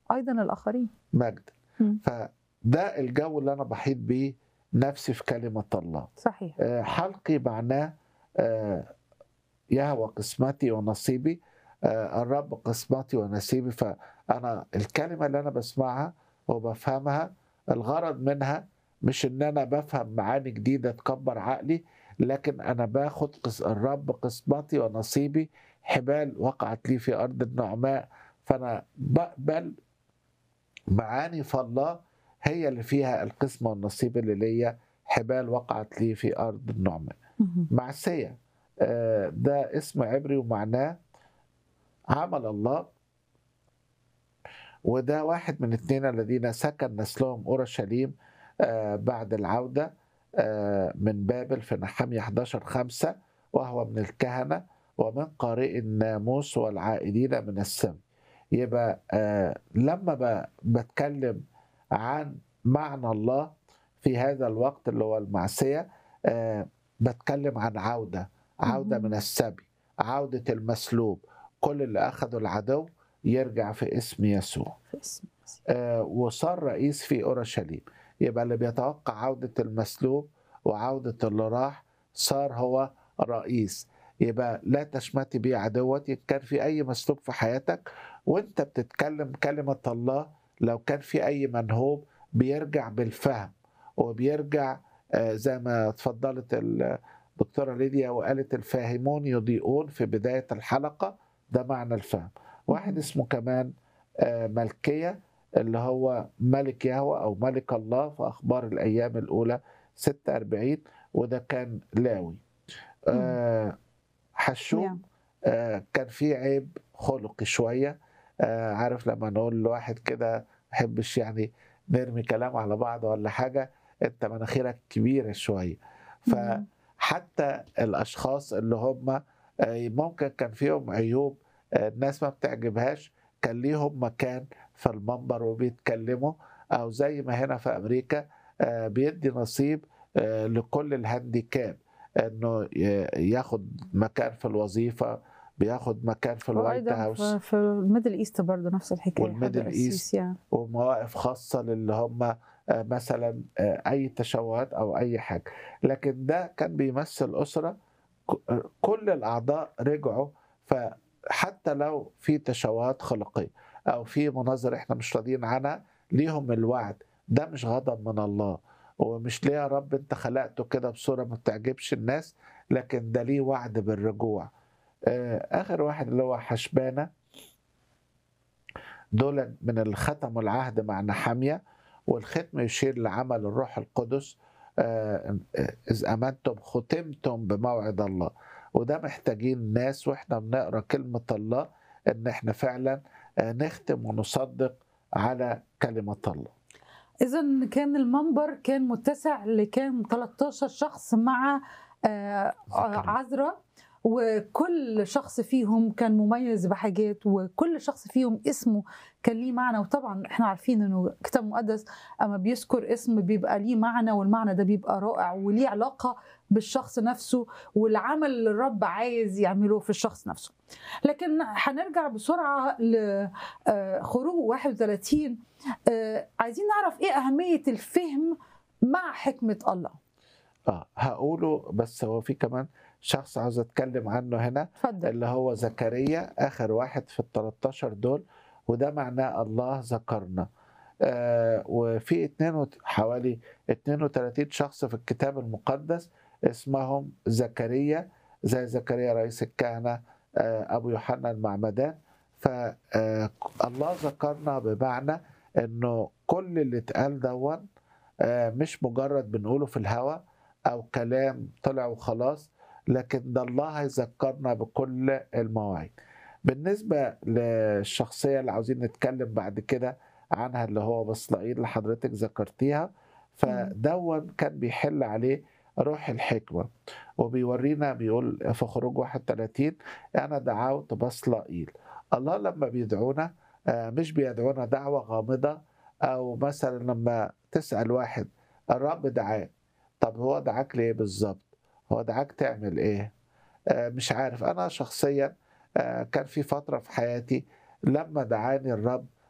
ايضا الاخرين مجدا مم. فده الجو اللي انا بحيط بيه نفسي في كلمه الله صحيح آه، حلقي معناه آه، يهوى قسمتي ونصيبي آه، الرب قسمتي ونصيبي فانا الكلمه اللي انا بسمعها وبفهمها الغرض منها مش ان انا بفهم معاني جديده تكبر عقلي لكن انا باخد قس- الرب قسمتي ونصيبي حبال وقعت لي في ارض النعماء فانا بقبل معاني فالله هي اللي فيها القسمه والنصيب اللي ليا حبال وقعت لي في ارض النعماء مهم. معسية آه، ده اسم عبري ومعناه عمل الله وده واحد من اثنين الذين سكن نسلهم أورشليم آه، بعد العودة آه، من بابل في نحمية 11 خمسة وهو من الكهنة ومن قارئ الناموس والعائدين من السم يبقى آه، لما ب- بتكلم عن معنى الله في هذا الوقت اللي هو المعصية آه، بتكلم عن عودة عودة مهم. من السبي عودة المسلوب كل اللي أخذه العدو يرجع في اسم يسوع في اسم المسيح. آه، وصار رئيس في أورشليم يبقى اللي بيتوقع عودة المسلوب وعودة اللي راح صار هو رئيس يبقى لا تشمتي بي عدوتي كان في أي مسلوب في حياتك وانت بتتكلم كلمة الله لو كان في أي منهوب بيرجع بالفهم وبيرجع آه، زي ما اتفضلت الدكتورة ليديا وقالت الفاهمون يضيئون في بداية الحلقة ده معنى الفهم واحد مهم. اسمه كمان آه، ملكية اللي هو ملك يهوى أو ملك الله في أخبار الأيام الأولى 46 وده كان لاوي آه، حشوم نعم. آه، كان فيه عيب خلقي شوية آه، عارف لما نقول لواحد كده ما يحبش يعني نرمي كلام على بعض ولا حاجة انت مناخيرك كبيرة شوية مهم. فحتى الأشخاص اللي هم آه، ممكن كان فيهم عيوب آه، الناس ما بتعجبهاش كان ليهم مكان في المنبر وبيتكلموا أو زي ما هنا في أمريكا آه، بيدي نصيب آه، لكل الهانديكاب انه ي- ياخد مكان في الوظيفه بياخد مكان في الوايت وايضا هاوس في, في الميدل ايست برضه نفس الحكايه والميدل حد إيست. قسيس يعني. ومواقف خاصه للي هم آه، مثلا آه، اي تشوهات او اي حاجه لكن ده كان بيمثل اسره ك- آه، كل الاعضاء رجعوا فحتى لو في تشوهات خلقيه او في مناظر احنا مش راضيين عنها ليهم الوعد ده مش غضب من الله ومش ليه يا رب انت خلقته كده بصوره ما بتعجبش الناس لكن ده ليه وعد بالرجوع آه، اخر واحد اللي هو حشبانه دول من اللي ختموا العهد مع نحامية والختم يشير لعمل الروح القدس آه، آه، إذ أمنتم ختمتم بموعد الله وده محتاجين ناس وإحنا بنقرأ كلمة الله إن إحنا فعلا آه، نختم ونصدق على كلمة الله اذا كان المنبر كان متسع لكان 13 شخص مع آه، زكريا. عذراء وكل شخص فيهم كان مميز بحاجات وكل شخص فيهم اسمه كان ليه معنى وطبعا احنا عارفين انه الكتاب المقدس اما بيذكر اسم بيبقى ليه معنى والمعنى ده بيبقى رائع وليه علاقه بالشخص نفسه والعمل اللي الرب عايز يعمله في الشخص نفسه لكن هنرجع بسرعه لخروج 31 آه، عايزين نعرف ايه اهميه الفهم مع حكمه الله آه هقوله بس هو في كمان شخص عاوز أتكلم عنه هنا اتفضل اللي هو زكريا آخر واحد في ال 13 دول وده معناه الله ذكرنا آه وفي اتنين وت- حوالي 32 شخص في الكتاب المقدس اسمهم زكريا زي زكريا رئيس الكهنة آه أبو يوحنا المعمدان فالله ذكرنا بمعنى انه كل اللي اتقال دون آه، مش مجرد بنقوله في الهوا او كلام طلع وخلاص لكن ده الله هيذكرنا بكل المواعيد بالنسبة للشخصية اللي عاوزين نتكلم بعد كده عنها اللي هو بصلائيل اللي حضرتك ذكرتيها فدون كان بيحل عليه روح الحكمة وبيورينا بيقول في خروج 31 أنا دعوت بصلائيل الله لما بيدعونا آه، مش بيدعونا دعوة غامضة أو مثلا لما تسأل واحد الرب دعاك طب هو دعاك ليه بالظبط هو دعاك تعمل ايه آه، مش عارف انا شخصيا آه، كان في فترة في حياتي لما دعاني الرب